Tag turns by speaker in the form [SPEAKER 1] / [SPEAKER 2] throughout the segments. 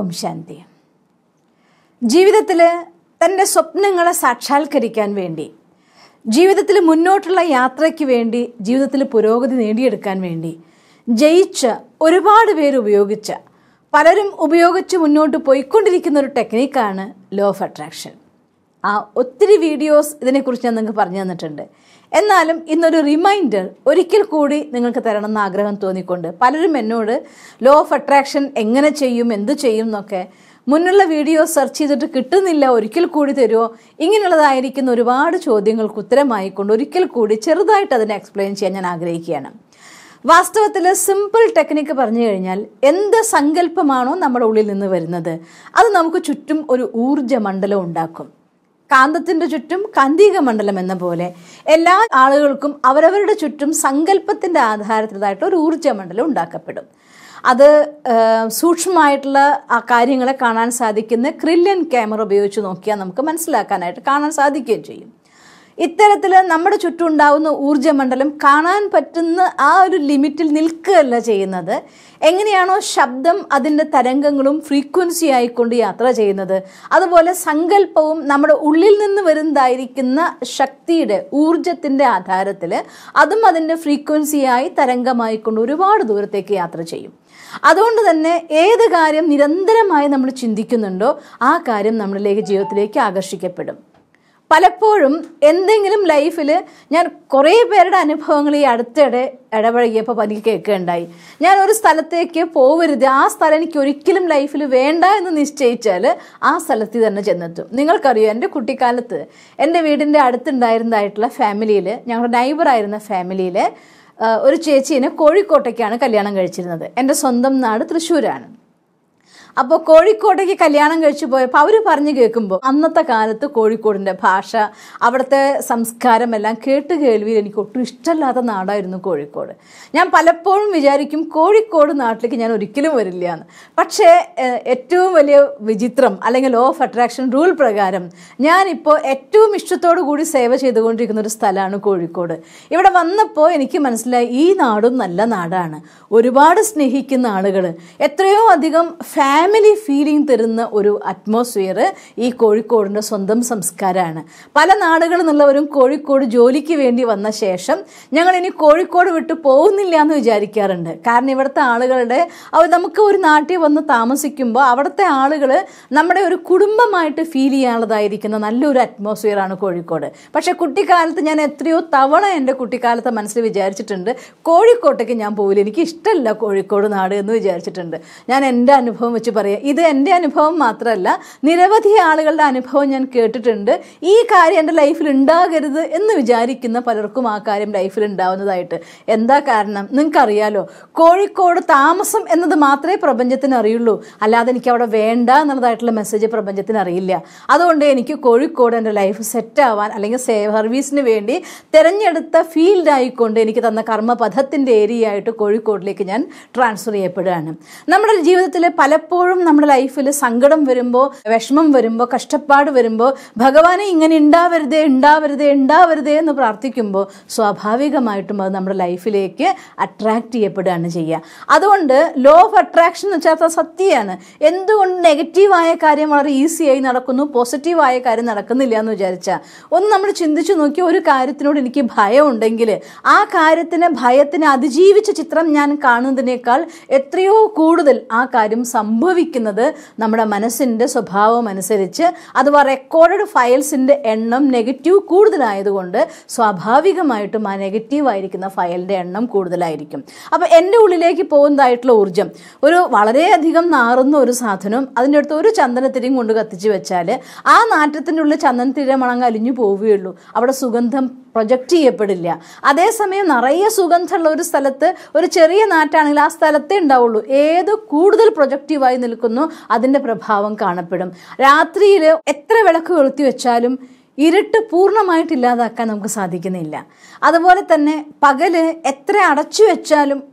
[SPEAKER 1] ഓം ശാന്തി ജീവിതത്തിൽ തൻ്റെ സ്വപ്നങ്ങളെ സാക്ഷാത്കരിക്കാൻ വേണ്ടി ജീവിതത്തിൽ മുന്നോട്ടുള്ള യാത്രയ്ക്ക് വേണ്ടി ജീവിതത്തിൽ പുരോഗതി നേടിയെടുക്കാൻ വേണ്ടി ജയിച്ച ഒരുപാട് പേര് ഉപയോഗിച്ച പലരും ഉപയോഗിച്ച് മുന്നോട്ട് പോയിക്കൊണ്ടിരിക്കുന്ന ഒരു ടെക്നിക്കാണ് ലോ ഓഫ് അട്രാക്ഷൻ ആ ഒത്തിരി വീഡിയോസ് ഇതിനെക്കുറിച്ച് ഞാൻ നിങ്ങൾക്ക് പറഞ്ഞു തന്നിട്ടുണ്ട് എന്നാലും ഇന്നൊരു റിമൈൻഡർ ഒരിക്കൽ കൂടി നിങ്ങൾക്ക് തരണമെന്ന് ആഗ്രഹം തോന്നിക്കൊണ്ട് പലരും എന്നോട് ലോ ഓഫ് അട്രാക്ഷൻ എങ്ങനെ ചെയ്യും എന്ത് ചെയ്യും എന്നൊക്കെ മുന്നുള്ള വീഡിയോ സെർച്ച് ചെയ്തിട്ട് കിട്ടുന്നില്ല ഒരിക്കൽ കൂടി തരുമോ ഇങ്ങനെയുള്ളതായിരിക്കുന്ന ഒരുപാട് ചോദ്യങ്ങൾക്ക് ഉത്തരമായിക്കൊണ്ട് ഒരിക്കൽ കൂടി ചെറുതായിട്ട് അതിനെ എക്സ്പ്ലെയിൻ ചെയ്യാൻ ഞാൻ ആഗ്രഹിക്കുകയാണ് വാസ്തവത്തിൽ സിമ്പിൾ ടെക്നിക്ക് പറഞ്ഞു കഴിഞ്ഞാൽ എന്ത് സങ്കല്പമാണോ നമ്മുടെ ഉള്ളിൽ നിന്ന് വരുന്നത് അത് നമുക്ക് ചുറ്റും ഒരു ഊർജ്ജ മണ്ഡലം ഉണ്ടാക്കും കാന്തത്തിന്റെ ചുറ്റും കാന്തിക മണ്ഡലം എന്ന പോലെ എല്ലാ ആളുകൾക്കും അവരവരുടെ ചുറ്റും സങ്കല്പത്തിന്റെ ആധാരത്തിലായിട്ട് ഒരു ഊർജ്ജ മണ്ഡലം ഉണ്ടാക്കപ്പെടും അത് സൂക്ഷ്മമായിട്ടുള്ള ആ കാര്യങ്ങളെ കാണാൻ സാധിക്കുന്ന ക്രില്യൻ ക്യാമറ ഉപയോഗിച്ച് നോക്കിയാൽ നമുക്ക് മനസ്സിലാക്കാനായിട്ട് കാണാൻ സാധിക്കുകയും ചെയ്യും ഇത്തരത്തിൽ നമ്മുടെ ചുറ്റും ഉണ്ടാവുന്ന ഊർജ്ജമണ്ഡലം കാണാൻ പറ്റുന്ന ആ ഒരു ലിമിറ്റിൽ നിൽക്കുകയല്ല ചെയ്യുന്നത് എങ്ങനെയാണോ ശബ്ദം അതിൻ്റെ തരംഗങ്ങളും ഫ്രീക്വൻസി ആയിക്കൊണ്ട് യാത്ര ചെയ്യുന്നത് അതുപോലെ സങ്കല്പവും നമ്മുടെ ഉള്ളിൽ നിന്ന് വരുന്നതായിരിക്കുന്ന ശക്തിയുടെ ഊർജത്തിൻ്റെ ആധാരത്തിൽ അതും അതിൻ്റെ ഫ്രീക്വൻസിയായി തരംഗമായിക്കൊണ്ട് ഒരുപാട് ദൂരത്തേക്ക് യാത്ര ചെയ്യും അതുകൊണ്ട് തന്നെ ഏത് കാര്യം നിരന്തരമായി നമ്മൾ ചിന്തിക്കുന്നുണ്ടോ ആ കാര്യം നമ്മളിലേക്ക് ജീവിതത്തിലേക്ക് ആകർഷിക്കപ്പെടും പലപ്പോഴും എന്തെങ്കിലും ലൈഫിൽ ഞാൻ കുറേ പേരുടെ അനുഭവങ്ങൾ ഈ അടുത്തിടെ ഇടപഴകിയപ്പോൾ എനിക്ക് കേൾക്കുകയുണ്ടായി ഞാൻ ഒരു സ്ഥലത്തേക്ക് പോവരുത് ആ സ്ഥലം എനിക്ക് ഒരിക്കലും ലൈഫിൽ വേണ്ട എന്ന് നിശ്ചയിച്ചാൽ ആ സ്ഥലത്തിൽ തന്നെ ചെന്നെത്തും നിങ്ങൾക്കറിയോ എൻ്റെ കുട്ടിക്കാലത്ത് എൻ്റെ വീടിൻ്റെ അടുത്തുണ്ടായിരുന്നതായിട്ടുള്ള ഫാമിലിയിൽ ഞങ്ങളുടെ നൈബറായിരുന്ന ഫാമിലിയിൽ ഒരു ചേച്ചീനെ കോഴിക്കോട്ടേക്കാണ് കല്യാണം കഴിച്ചിരുന്നത് എൻ്റെ സ്വന്തം നാട് തൃശ്ശൂരാണ് അപ്പോൾ കോഴിക്കോട്ടേക്ക് കല്യാണം കഴിച്ചു പോയപ്പോൾ അവർ പറഞ്ഞു കേൾക്കുമ്പോൾ അന്നത്തെ കാലത്ത് കോഴിക്കോടിൻ്റെ ഭാഷ അവിടുത്തെ സംസ്കാരം എല്ലാം കേട്ട് കേൾവിയിൽ എനിക്ക് ഒട്ടും ഇഷ്ടമില്ലാത്ത നാടായിരുന്നു കോഴിക്കോട് ഞാൻ പലപ്പോഴും വിചാരിക്കും കോഴിക്കോട് നാട്ടിലേക്ക് ഞാൻ ഒരിക്കലും വരില്ല എന്ന് പക്ഷേ ഏറ്റവും വലിയ വിചിത്രം അല്ലെങ്കിൽ ലോ ഓഫ് അട്രാക്ഷൻ റൂൾ പ്രകാരം ഞാനിപ്പോൾ ഏറ്റവും ഇഷ്ടത്തോടു കൂടി സേവ ചെയ്തുകൊണ്ടിരിക്കുന്ന ഒരു സ്ഥലമാണ് കോഴിക്കോട് ഇവിടെ വന്നപ്പോൾ എനിക്ക് മനസ്സിലായി ഈ നാടും നല്ല നാടാണ് ഒരുപാട് സ്നേഹിക്കുന്ന ആളുകൾ എത്രയോ അധികം ഫാമിലി ഫാമിലി ഫീലിംഗ് തരുന്ന ഒരു അറ്റ്മോസ്ഫിയർ ഈ കോഴിക്കോടിൻ്റെ സ്വന്തം സംസ്കാരമാണ് പല നാടുകളിൽ നിന്നുള്ളവരും കോഴിക്കോട് ജോലിക്ക് വേണ്ടി വന്ന ശേഷം ഞങ്ങൾ ഇനി കോഴിക്കോട് വിട്ട് പോകുന്നില്ല എന്ന് വിചാരിക്കാറുണ്ട് കാരണം ഇവിടുത്തെ ആളുകളുടെ അവർ നമുക്ക് ഒരു നാട്ടിൽ വന്ന് താമസിക്കുമ്പോൾ അവിടുത്തെ ആളുകൾ നമ്മുടെ ഒരു കുടുംബമായിട്ട് ഫീൽ ചെയ്യാനുള്ളതായിരിക്കുന്ന നല്ലൊരു അറ്റ്മോസ്ഫിയറാണ് കോഴിക്കോട് പക്ഷേ കുട്ടിക്കാലത്ത് ഞാൻ എത്രയോ തവണ എൻ്റെ കുട്ടിക്കാലത്തെ മനസ്സിൽ വിചാരിച്ചിട്ടുണ്ട് കോഴിക്കോട്ടേക്ക് ഞാൻ പോവില്ല എനിക്ക് ഇഷ്ടമല്ല കോഴിക്കോട് നാട് എന്ന് വിചാരിച്ചിട്ടുണ്ട് ഞാൻ എൻ്റെ അനുഭവം വെച്ച് പറയാം ഇത് എൻ്റെ അനുഭവം മാത്രമല്ല നിരവധി ആളുകളുടെ അനുഭവം ഞാൻ കേട്ടിട്ടുണ്ട് ഈ കാര്യം എൻ്റെ ലൈഫിൽ ഉണ്ടാകരുത് എന്ന് വിചാരിക്കുന്ന പലർക്കും ആ കാര്യം ലൈഫിൽ ഉണ്ടാവുന്നതായിട്ട് എന്താ കാരണം നിങ്ങൾക്കറിയാലോ കോഴിക്കോട് താമസം എന്നത് മാത്രമേ പ്രപഞ്ചത്തിന് അറിയുള്ളൂ അല്ലാതെ എനിക്ക് അവിടെ വേണ്ട എന്നുള്ളതായിട്ടുള്ള മെസ്സേജ് പ്രപഞ്ചത്തിന് അറിയില്ല അതുകൊണ്ട് എനിക്ക് കോഴിക്കോട് എൻ്റെ ലൈഫ് സെറ്റ് ആവാൻ അല്ലെങ്കിൽ സർവീസിന് വേണ്ടി തിരഞ്ഞെടുത്ത ഫീൽഡ് ആയിക്കൊണ്ട് എനിക്ക് തന്ന കർമ്മപഥത്തിൻ്റെ ഏരിയ ആയിട്ട് കോഴിക്കോടിലേക്ക് ഞാൻ ട്രാൻസ്ഫർ ചെയ്യപ്പെടുകയാണ് നമ്മുടെ ജീവിതത്തിൽ പലപ്പോഴും നമ്മുടെ ലൈഫിൽ സങ്കടം വരുമ്പോൾ വിഷമം വരുമ്പോൾ കഷ്ടപ്പാട് വരുമ്പോൾ ഭഗവാനെ ഇങ്ങനെ ഉണ്ടാവരുതേ ഉണ്ടാവരുതേ ഉണ്ടാവരുതേ എന്ന് പ്രാർത്ഥിക്കുമ്പോൾ സ്വാഭാവികമായിട്ടും അത് നമ്മുടെ ലൈഫിലേക്ക് അട്രാക്റ്റ് ചെയ്യപ്പെടുകയാണ് ചെയ്യുക അതുകൊണ്ട് ലോ ഓഫ് അട്രാക്ഷൻ എന്ന് വെച്ചാൽ സത്യമാണ് എന്തുകൊണ്ട് നെഗറ്റീവായ കാര്യം വളരെ ഈസിയായി നടക്കുന്നു പോസിറ്റീവായ കാര്യം നടക്കുന്നില്ല എന്ന് വിചാരിച്ചാൽ ഒന്ന് നമ്മൾ ചിന്തിച്ചു നോക്കി ഒരു കാര്യത്തിനോട് എനിക്ക് ഭയം ഉണ്ടെങ്കിൽ ആ കാര്യത്തിന് ഭയത്തിന് അതിജീവിച്ച ചിത്രം ഞാൻ കാണുന്നതിനേക്കാൾ എത്രയോ കൂടുതൽ ആ കാര്യം സംഭവിക്കുന്നത് നമ്മുടെ മനസ്സിൻ്റെ സ്വഭാവം അനുസരിച്ച് അഥവാ റെക്കോർഡഡ് ഫയൽസിൻ്റെ എണ്ണം നെഗറ്റീവ് കൂടുതലായതുകൊണ്ട് സ്വാഭാവികമായിട്ടും ആ നെഗറ്റീവ് ആയിരിക്കുന്ന ഫയലിൻ്റെ എണ്ണം കൂടുതലായിരിക്കും അപ്പോൾ എൻ്റെ ഉള്ളിലേക്ക് പോകുന്നതായിട്ടുള്ള ഊർജ്ജം ഒരു വളരെയധികം നാറുന്ന ഒരു സാധനം അതിൻ്റെ അടുത്ത് ഒരു ചന്ദനത്തിരിയും കൊണ്ട് കത്തിച്ച് വെച്ചാൽ ആ നാറ്റത്തിൻ്റെ ഉള്ളിൽ ചന്ദനത്തിര മണങ്ങ് അലിഞ്ഞു പോവുകയുള്ളൂ അവിടെ സുഗന്ധം പ്രൊജക്റ്റ് ചെയ്യപ്പെടില്ല അതേസമയം നിറയെ സുഗന്ധമുള്ള ഒരു സ്ഥലത്ത് ഒരു ചെറിയ നാറ്റാണെങ്കിൽ ആ സ്ഥലത്തേ ഉണ്ടാവുള്ളൂ ഏത് കൂടുതൽ പ്രൊജക്റ്റീവായി നിൽക്കുന്നു അതിൻ്റെ പ്രഭാവം കാണപ്പെടും രാത്രിയിൽ എത്ര വിളക്ക് കൊളുത്തി വെച്ചാലും ഇരുട്ട് പൂർണ്ണമായിട്ട് ഇല്ലാതാക്കാൻ നമുക്ക് സാധിക്കുന്നില്ല അതുപോലെ തന്നെ പകല് എത്ര അടച്ചു വെച്ചാലും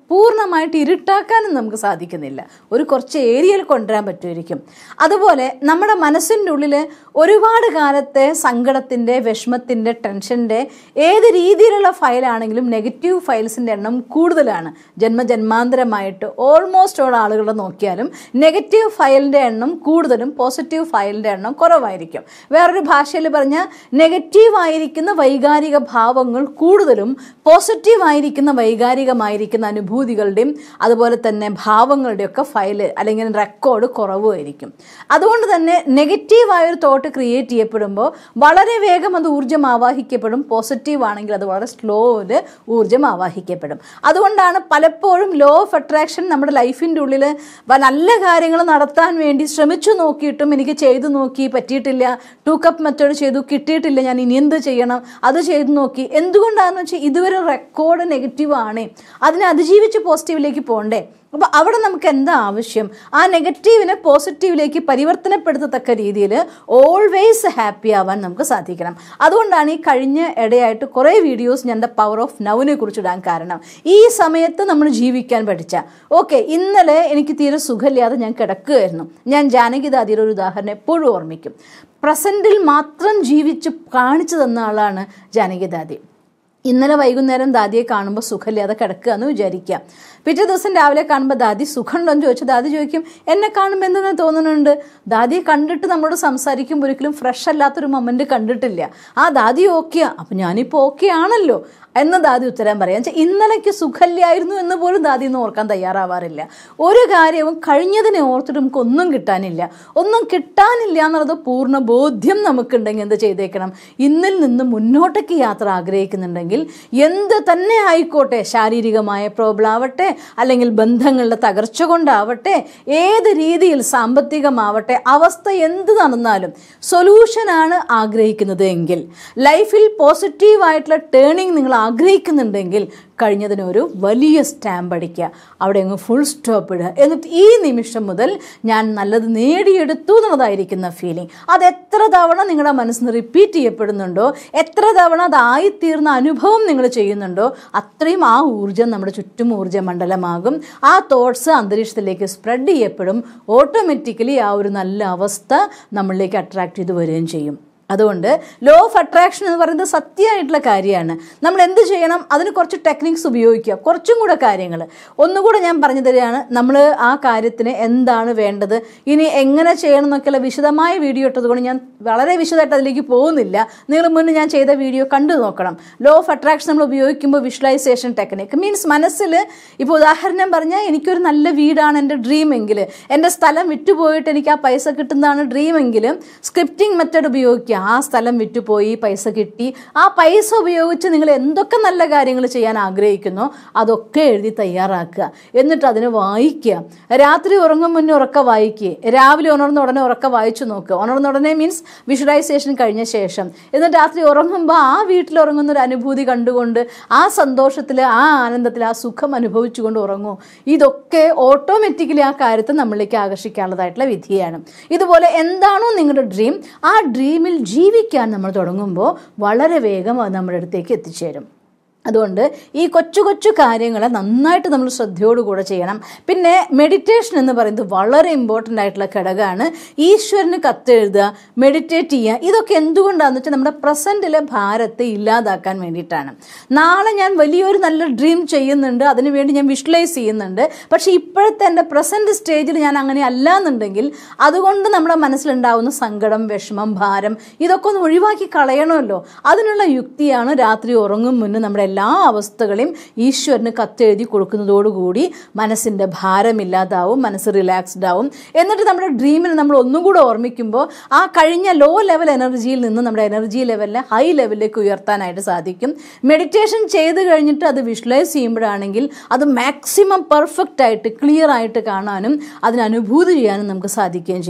[SPEAKER 1] പൂർണ്ണമായിട്ട് ഇരുട്ടാക്കാനും നമുക്ക് സാധിക്കുന്നില്ല ഒരു കുറച്ച് ഏരിയയിൽ കൊണ്ടുവരാൻ പറ്റുമായിരിക്കും അതുപോലെ നമ്മുടെ മനസ്സിൻ്റെ ഉള്ളിൽ ഒരുപാട് കാലത്തെ സങ്കടത്തിൻ്റെ വിഷമത്തിൻ്റെ ടെൻഷൻ്റെ ഏത് രീതിയിലുള്ള ഫയലാണെങ്കിലും നെഗറ്റീവ് ഫയൽസിൻ്റെ എണ്ണം കൂടുതലാണ് ജന്മജന്മാന്തരമായിട്ട് ഓൾമോസ്റ്റ് ഉള്ള ആളുകളെ നോക്കിയാലും നെഗറ്റീവ് ഫയലിൻ്റെ എണ്ണം കൂടുതലും പോസിറ്റീവ് ഫയലിൻ്റെ എണ്ണം കുറവായിരിക്കും വേറൊരു ഭാഷയിൽ പറഞ്ഞാൽ നെഗറ്റീവ് ആയിരിക്കുന്ന വൈകാരിക ഭാവങ്ങൾ കൂടുതലും പോസിറ്റീവ് ആയിരിക്കുന്ന വൈകാരികമായിരിക്കുന്ന അനുഭൂതികളുടെയും അതുപോലെ തന്നെ ഭാവങ്ങളുടെയൊക്കെ ഫയല് അല്ലെങ്കിൽ റെക്കോർഡ് കുറവുമായിരിക്കും അതുകൊണ്ട് തന്നെ നെഗറ്റീവായ ഒരു തോട്ട് ക്രിയേറ്റ് ചെയ്യപ്പെടുമ്പോൾ വളരെ വേഗം അത് ഊർജ്ജം ആവാഹിക്കപ്പെടും പോസിറ്റീവ് ആണെങ്കിൽ അത് വളരെ സ്ലോയിൽ ഊർജ്ജം ആവാഹിക്കപ്പെടും അതുകൊണ്ടാണ് പലപ്പോഴും ലോ ഓഫ് അട്രാക്ഷൻ നമ്മുടെ ലൈഫിൻ്റെ ഉള്ളിൽ നല്ല കാര്യങ്ങൾ നടത്താൻ വേണ്ടി ശ്രമിച്ചു നോക്കിയിട്ടും എനിക്ക് ചെയ്തു നോക്കി പറ്റിയിട്ടില്ല ടു കപ്പ് മെത്തേഡ് ചെയ്തു കിട്ടിയിട്ടില്ല ഞാൻ ഇനി എന്ത് ചെയ്യണം അത് ചെയ്തു നോക്കി എന്തുകൊണ്ടാണെന്ന് വെച്ചാൽ ഇതുവരെ റെക്കോർഡ് നെഗറ്റീവ് ആണ് അതിനെ അതിജീവിച്ച് പോസിറ്റീവിലേക്ക് പോകണ്ടേ അപ്പോൾ അവിടെ നമുക്ക് എന്താ ആവശ്യം ആ നെഗറ്റീവിനെ പോസിറ്റീവിലേക്ക് പരിവർത്തനപ്പെടുത്തത്തക്ക രീതിയിൽ ഓൾവേസ് ഹാപ്പി ആവാൻ നമുക്ക് സാധിക്കണം അതുകൊണ്ടാണ് ഈ കഴിഞ്ഞ ഇടയായിട്ട് കുറേ വീഡിയോസ് ഞാൻ ദ പവർ ഓഫ് നൗവിനെ കുറിച്ച് ഇടാൻ കാരണം ഈ സമയത്ത് നമ്മൾ ജീവിക്കാൻ പഠിച്ച ഓക്കെ ഇന്നലെ എനിക്ക് തീരെ സുഖമില്ലാതെ ഞാൻ കിടക്കുകയായിരുന്നു ഞാൻ ജാനകിദാദിയുടെ ഒരു ഉദാഹരണം എപ്പോഴും ഓർമ്മിക്കും പ്രസൻറ്റിൽ മാത്രം ജീവിച്ച് കാണിച്ചു തന്ന ആളാണ് ജാനകിദാദി ഇന്നലെ വൈകുന്നേരം ദാദിയെ കാണുമ്പോൾ സുഖമില്ലാതെ കിടക്കുക എന്ന് വിചാരിക്കുക പിറ്റേ ദിവസം രാവിലെ കാണുമ്പോൾ ദാദി സുഖമുണ്ടോ എന്ന് ചോദിച്ചാൽ ദാദി ചോദിക്കും എന്നെ കാണുമ്പോൾ എന്തെന്ന് തോന്നുന്നുണ്ട് ദാദിയെ കണ്ടിട്ട് നമ്മളോട് സംസാരിക്കുമ്പോൾ ഒരിക്കലും ഫ്രഷ് അല്ലാത്തൊരു മൊമെന്റ് കണ്ടിട്ടില്ല ആ ദാദി ഓക്കെയാ അപ്പം ഞാനിപ്പോൾ ഓക്കെ ആണല്ലോ എന്ന് ദാദി ഉത്തരം പറയാം വെച്ചാൽ ഇന്നലേക്ക് സുഖമില്ലായിരുന്നു എന്ന് പോലും ദാദി ഒന്നും ഓർക്കാൻ തയ്യാറാവാറില്ല ഒരു കാര്യവും കഴിഞ്ഞതിനെ ഓർത്തിട്ട് നമുക്ക് ഒന്നും കിട്ടാനില്ല ഒന്നും കിട്ടാനില്ല എന്നുള്ളത് പൂർണ്ണ ബോധ്യം നമുക്കുണ്ടെങ്കിൽ എന്ത് ചെയ്തേക്കണം ഇന്നിൽ നിന്ന് മുന്നോട്ടേക്ക് യാത്ര ആഗ്രഹിക്കുന്നുണ്ടെങ്കിൽ എന്ത് തന്നെ ആയിക്കോട്ടെ ശാരീരികമായ പ്രോബ്ലം ആവട്ടെ അല്ലെങ്കിൽ ബന്ധങ്ങളുടെ തകർച്ച കൊണ്ടാവട്ടെ ഏത് രീതിയിൽ സാമ്പത്തികമാവട്ടെ അവസ്ഥ എന്ത് നടന്നാലും സൊല്യൂഷനാണ് ആഗ്രഹിക്കുന്നത് എങ്കിൽ ലൈഫിൽ പോസിറ്റീവായിട്ടുള്ള ടേണിംഗ് നിങ്ങൾ ആഗ്രഹിക്കുന്നുണ്ടെങ്കിൽ കഴിഞ്ഞതിനൊരു വലിയ സ്റ്റാമ്പ് അടിക്കുക അവിടെ അങ്ങ് ഫുൾ സ്റ്റോപ്പ് ഇടുക എന്നിട്ട് ഈ നിമിഷം മുതൽ ഞാൻ നല്ലത് നേടിയെടുത്തു എന്നുള്ളതായിരിക്കുന്ന ഫീലിംഗ് അത് എത്ര തവണ നിങ്ങളുടെ മനസ്സിന് റിപ്പീറ്റ് ചെയ്യപ്പെടുന്നുണ്ടോ എത്ര തവണ അതായിത്തീർന്ന അനുഭവം നിങ്ങൾ ചെയ്യുന്നുണ്ടോ അത്രയും ആ ഊർജ്ജം നമ്മുടെ ചുറ്റും ഊർജ്ജ മണ്ഡലമാകും ആ തോട്ട്സ് അന്തരീക്ഷത്തിലേക്ക് സ്പ്രെഡ് ചെയ്യപ്പെടും ഓട്ടോമാറ്റിക്കലി ആ ഒരു നല്ല അവസ്ഥ നമ്മളിലേക്ക് അട്രാക്ട് ചെയ്ത് വരികയും ചെയ്യും അതുകൊണ്ട് ലോ ഓഫ് അട്രാക്ഷൻ എന്ന് പറയുന്നത് സത്യമായിട്ടുള്ള കാര്യമാണ് നമ്മൾ എന്ത് ചെയ്യണം അതിന് കുറച്ച് ടെക്നിക്സ് ഉപയോഗിക്കുക കുറച്ചും കൂടെ കാര്യങ്ങൾ ഒന്നുകൂടെ ഞാൻ പറഞ്ഞു തരികയാണ് നമ്മൾ ആ കാര്യത്തിന് എന്താണ് വേണ്ടത് ഇനി എങ്ങനെ ചെയ്യണം എന്നൊക്കെയുള്ള വിശദമായ വീഡിയോ ഇട്ടതുകൊണ്ട് ഞാൻ വളരെ വിശദമായിട്ട് അതിലേക്ക് പോകുന്നില്ല നിങ്ങൾ മുന്നേ ഞാൻ ചെയ്ത വീഡിയോ കണ്ടു നോക്കണം ലോ ഓഫ് അട്രാക്ഷൻ നമ്മൾ ഉപയോഗിക്കുമ്പോൾ വിഷ്വലൈസേഷൻ ടെക്നിക്ക് മീൻസ് മനസ്സിൽ ഇപ്പോൾ ഉദാഹരണം പറഞ്ഞാൽ എനിക്കൊരു നല്ല വീടാണ് എൻ്റെ ഡ്രീം എങ്കിൽ എൻ്റെ സ്ഥലം വിറ്റുപോയിട്ട് എനിക്ക് ആ പൈസ കിട്ടുന്നതാണ് ഡ്രീം എങ്കിൽ സ്ക്രിപ്റ്റിംഗ് മെത്തേഡ് ഉപയോഗിക്കുക ആ സ്ഥലം വിറ്റുപോയി പൈസ കിട്ടി ആ പൈസ ഉപയോഗിച്ച് നിങ്ങൾ എന്തൊക്കെ നല്ല കാര്യങ്ങൾ ചെയ്യാൻ ആഗ്രഹിക്കുന്നോ അതൊക്കെ എഴുതി തയ്യാറാക്കുക എന്നിട്ട് അതിനെ വായിക്കുക രാത്രി ഉറങ്ങും മുന്നേ ഉറക്ക വായിക്കുക രാവിലെ ഉണർന്ന ഉടനെ ഉറക്ക വായിച്ചു നോക്കുക ഉണർന്ന ഉടനെ മീൻസ് വിഷ്വലൈസേഷൻ കഴിഞ്ഞ ശേഷം എന്നിട്ട് രാത്രി ഉറങ്ങുമ്പോൾ ആ വീട്ടിൽ ഉറങ്ങുന്ന ഒരു അനുഭൂതി കണ്ടുകൊണ്ട് ആ സന്തോഷത്തിൽ ആ ആനന്ദത്തിൽ ആ സുഖം അനുഭവിച്ചുകൊണ്ട് ഉറങ്ങൂ ഇതൊക്കെ ഓട്ടോമാറ്റിക്കലി ആ കാര്യത്തെ നമ്മളിലേക്ക് ആകർഷിക്കാനുള്ളതായിട്ടുള്ള വിധിയാണ് ഇതുപോലെ എന്താണോ നിങ്ങളുടെ ഡ്രീം ആ ഡ്രീമിൽ ജീവിക്കാൻ നമ്മൾ തുടങ്ങുമ്പോൾ വളരെ വേഗം അത് നമ്മുടെ അടുത്തേക്ക് എത്തിച്ചേരും അതുകൊണ്ട് ഈ കൊച്ചു കൊച്ചു കാര്യങ്ങളെ നന്നായിട്ട് നമ്മൾ ശ്രദ്ധയോടുകൂടെ ചെയ്യണം പിന്നെ മെഡിറ്റേഷൻ എന്ന് പറയുന്നത് വളരെ ഇമ്പോർട്ടൻ്റ് ആയിട്ടുള്ള ഘടകമാണ് ഈശ്വരന് കത്തെഴുതുക മെഡിറ്റേറ്റ് ചെയ്യുക ഇതൊക്കെ എന്തുകൊണ്ടാണെന്ന് വെച്ചാൽ നമ്മുടെ പ്രസൻറ്റിലെ ഭാരത്തെ ഇല്ലാതാക്കാൻ വേണ്ടിയിട്ടാണ് നാളെ ഞാൻ വലിയൊരു നല്ല ഡ്രീം ചെയ്യുന്നുണ്ട് അതിനുവേണ്ടി ഞാൻ വിഷ്വലൈസ് ചെയ്യുന്നുണ്ട് പക്ഷേ ഇപ്പോഴത്തെ എൻ്റെ പ്രസൻറ്റ് സ്റ്റേജിൽ ഞാൻ അങ്ങനെ അല്ല എന്നുണ്ടെങ്കിൽ അതുകൊണ്ട് നമ്മുടെ മനസ്സിലുണ്ടാവുന്ന സങ്കടം വിഷമം ഭാരം ഇതൊക്കെ ഒന്ന് ഒഴിവാക്കി കളയണമല്ലോ അതിനുള്ള യുക്തിയാണ് രാത്രി ഉറങ്ങും മുന്നേ നമ്മുടെ എല്ലാ അവസ്ഥകളെയും ഈശ്വരന് കത്തെഴുതി കൊടുക്കുന്നതോടുകൂടി മനസ്സിൻ്റെ ഭാരമില്ലാതാവും മനസ്സ് റിലാക്സ്ഡ് ആവും എന്നിട്ട് നമ്മുടെ ഡ്രീമിന് നമ്മൾ ഒന്നും കൂടെ ഓർമ്മിക്കുമ്പോൾ ആ കഴിഞ്ഞ ലോ ലെവൽ എനർജിയിൽ നിന്ന് നമ്മുടെ എനർജി ലെവലിനെ ഹൈ ലെവലിലേക്ക് ഉയർത്താനായിട്ട് സാധിക്കും മെഡിറ്റേഷൻ ചെയ്ത് കഴിഞ്ഞിട്ട് അത് വിഷ്വലൈസ് ചെയ്യുമ്പോഴാണെങ്കിൽ അത് മാക്സിമം പെർഫെക്റ്റ് ആയിട്ട് ക്ലിയർ ആയിട്ട് കാണാനും അതിന് അനുഭൂതി ചെയ്യാനും നമുക്ക് സാധിക്കുകയും ചെയ്യും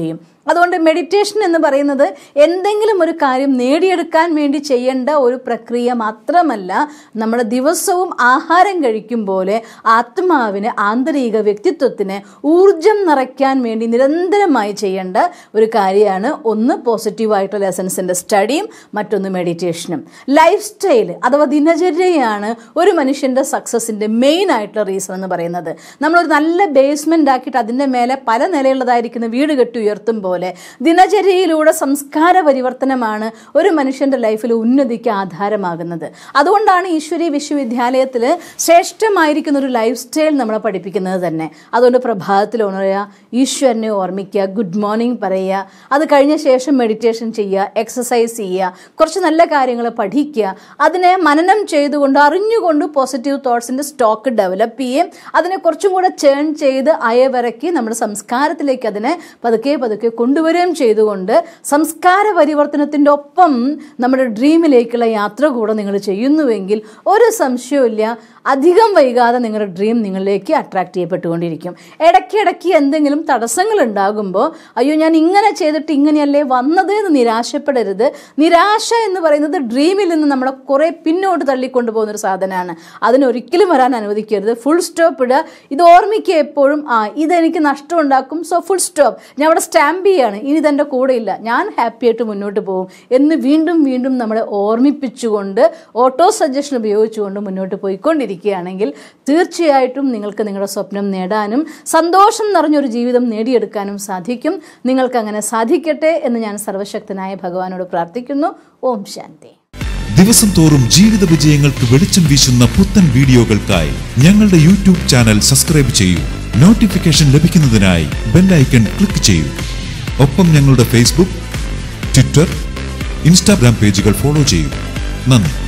[SPEAKER 1] അതുകൊണ്ട് മെഡിറ്റേഷൻ എന്ന് പറയുന്നത് എന്തെങ്കിലും ഒരു കാര്യം നേടിയെടുക്കാൻ വേണ്ടി ചെയ്യേണ്ട ഒരു പ്രക്രിയ മാത്രമല്ല നമ്മൾ ദിവസവും ആഹാരം കഴിക്കും പോലെ ആത്മാവിന് ആന്തരിക വ്യക്തിത്വത്തിന് ഊർജം നിറയ്ക്കാൻ വേണ്ടി നിരന്തരമായി ചെയ്യേണ്ട ഒരു കാര്യമാണ് ഒന്ന് പോസിറ്റീവായിട്ടുള്ള ലെസൺസിൻ്റെ സ്റ്റഡിയും മറ്റൊന്ന് മെഡിറ്റേഷനും ലൈഫ് സ്റ്റൈൽ അഥവാ ദിനചര്യയാണ് ഒരു മനുഷ്യൻ്റെ സക്സസിൻ്റെ മെയിൻ ആയിട്ടുള്ള റീസൺ എന്ന് പറയുന്നത് നമ്മളൊരു നല്ല ബേസ്മെൻ്റ് ആക്കിയിട്ട് അതിൻ്റെ മേലെ പല നിലയുള്ളതായിരിക്കുന്ന വീട് കെട്ടി ഉയർത്തും പോലെ ദിനചര്യയിലൂടെ സംസ്കാര പരിവർത്തനമാണ് ഒരു മനുഷ്യൻ്റെ ലൈഫിൽ ഉന്നതിക്ക് ആധാരമാകുന്നത് അതുകൊണ്ടാണ് ഈശ്വരി വിശ്വവിദ്യാലയത്തിൽ ശ്രേഷ്ഠമായിരിക്കുന്ന ഒരു ലൈഫ് സ്റ്റൈൽ നമ്മളെ പഠിപ്പിക്കുന്നത് തന്നെ അതുകൊണ്ട് പ്രഭാതത്തിൽ ഉണരുക ഈശ്വരനെ ഓർമ്മിക്കുക ഗുഡ് മോർണിംഗ് പറയുക അത് കഴിഞ്ഞ ശേഷം മെഡിറ്റേഷൻ ചെയ്യുക എക്സസൈസ് ചെയ്യുക കുറച്ച് നല്ല കാര്യങ്ങൾ പഠിക്കുക അതിനെ മനനം ചെയ്തുകൊണ്ട് അറിഞ്ഞുകൊണ്ട് പോസിറ്റീവ് തോട്ട്സിൻ്റെ സ്റ്റോക്ക് ഡെവലപ്പ് ചെയ്യുകയും അതിനെ കുറച്ചും കൂടെ ചേൺ ചെയ്ത് അയവിറക്കി നമ്മുടെ സംസ്കാരത്തിലേക്ക് അതിനെ പതുക്കെ പതുക്കെ കൊണ്ടുവരികയും ചെയ്തുകൊണ്ട് സംസ്കാര പരിവർത്തനത്തിൻ്റെ ഒപ്പം നമ്മുടെ ഡ്രീമിലേക്കുള്ള യാത്ര കൂടെ നിങ്ങൾ ചെയ്യുന്നുവെങ്കിൽ ഒരു സംശയവുമില്ല അധികം വൈകാതെ നിങ്ങളുടെ ഡ്രീം നിങ്ങളിലേക്ക് അട്രാക്ട് ചെയ്യപ്പെട്ടുകൊണ്ടിരിക്കും ഇടയ്ക്കിടയ്ക്ക് എന്തെങ്കിലും തടസ്സങ്ങൾ ഉണ്ടാകുമ്പോൾ അയ്യോ ഞാൻ ഇങ്ങനെ ചെയ്തിട്ട് ഇങ്ങനെയല്ലേ വന്നത് എന്ന് നിരാശപ്പെടരുത് നിരാശ എന്ന് പറയുന്നത് ഡ്രീമിൽ നിന്ന് നമ്മളെ കുറേ പിന്നോട്ട് തള്ളിക്കൊണ്ടു പോകുന്ന ഒരു സാധനമാണ് അതിനൊരിക്കലും വരാൻ അനുവദിക്കരുത് ഫുൾ സ്റ്റോപ്പ് ഇടുക ഇത് ഓർമ്മിക്കുക എപ്പോഴും ആ ഇതെനിക്ക് നഷ്ടം ഉണ്ടാക്കും സോ ഫുൾ സ്റ്റോപ്പ് ഞാൻ അവിടെ സ്റ്റാമ്പ് ചെയ്യാണ് ഇനി ഇതെൻ്റെ കൂടെ ഇല്ല ഞാൻ ഹാപ്പി ആയിട്ട് മുന്നോട്ട് പോകും എന്ന് വീണ്ടും വീണ്ടും നമ്മളെ ഓർമ്മിപ്പിച്ചുകൊണ്ട് ഓട്ടോ സജഷൻ ഉപയോഗിച്ചുകൊണ്ട് മുന്നോട്ട് പോയിക്കൊണ്ടിരിക്കുകയാണെങ്കിൽ തീർച്ചയായിട്ടും നിങ്ങൾക്ക് നിങ്ങളുടെ സ്വപ്നം നേടാനും സന്തോഷം നിറഞ്ഞൊരു ജീവിതം നേടിയെടുക്കാനും സാധിക്കും നിങ്ങൾക്ക് അങ്ങനെ സാധിക്കട്ടെ എന്ന് ഞാൻ സർവശക്തനായ ഭഗവാനോട് പ്രാർത്ഥിക്കുന്നു ഓം ശാന്തി
[SPEAKER 2] ദിവസം തോറും ജീവിത വിജയങ്ങൾക്ക് വെളിച്ചം വീശുന്ന പുത്തൻ വീഡിയോകൾക്കായി ഞങ്ങളുടെ യൂട്യൂബ് ചാനൽ സബ്സ്ക്രൈബ് ചെയ്യൂ നോട്ടിഫിക്കേഷൻ ലഭിക്കുന്നതിനായി ബെല്ലൈക്കൺ ക്ലിക്ക് ചെയ്യൂ ഒപ്പം ഞങ്ങളുടെ ഫേസ്ബുക്ക് ട്വിറ്റർ ഇൻസ്റ്റാഗ്രാം പേജുകൾ ഫോളോ ചെയ്യൂ നന്ദി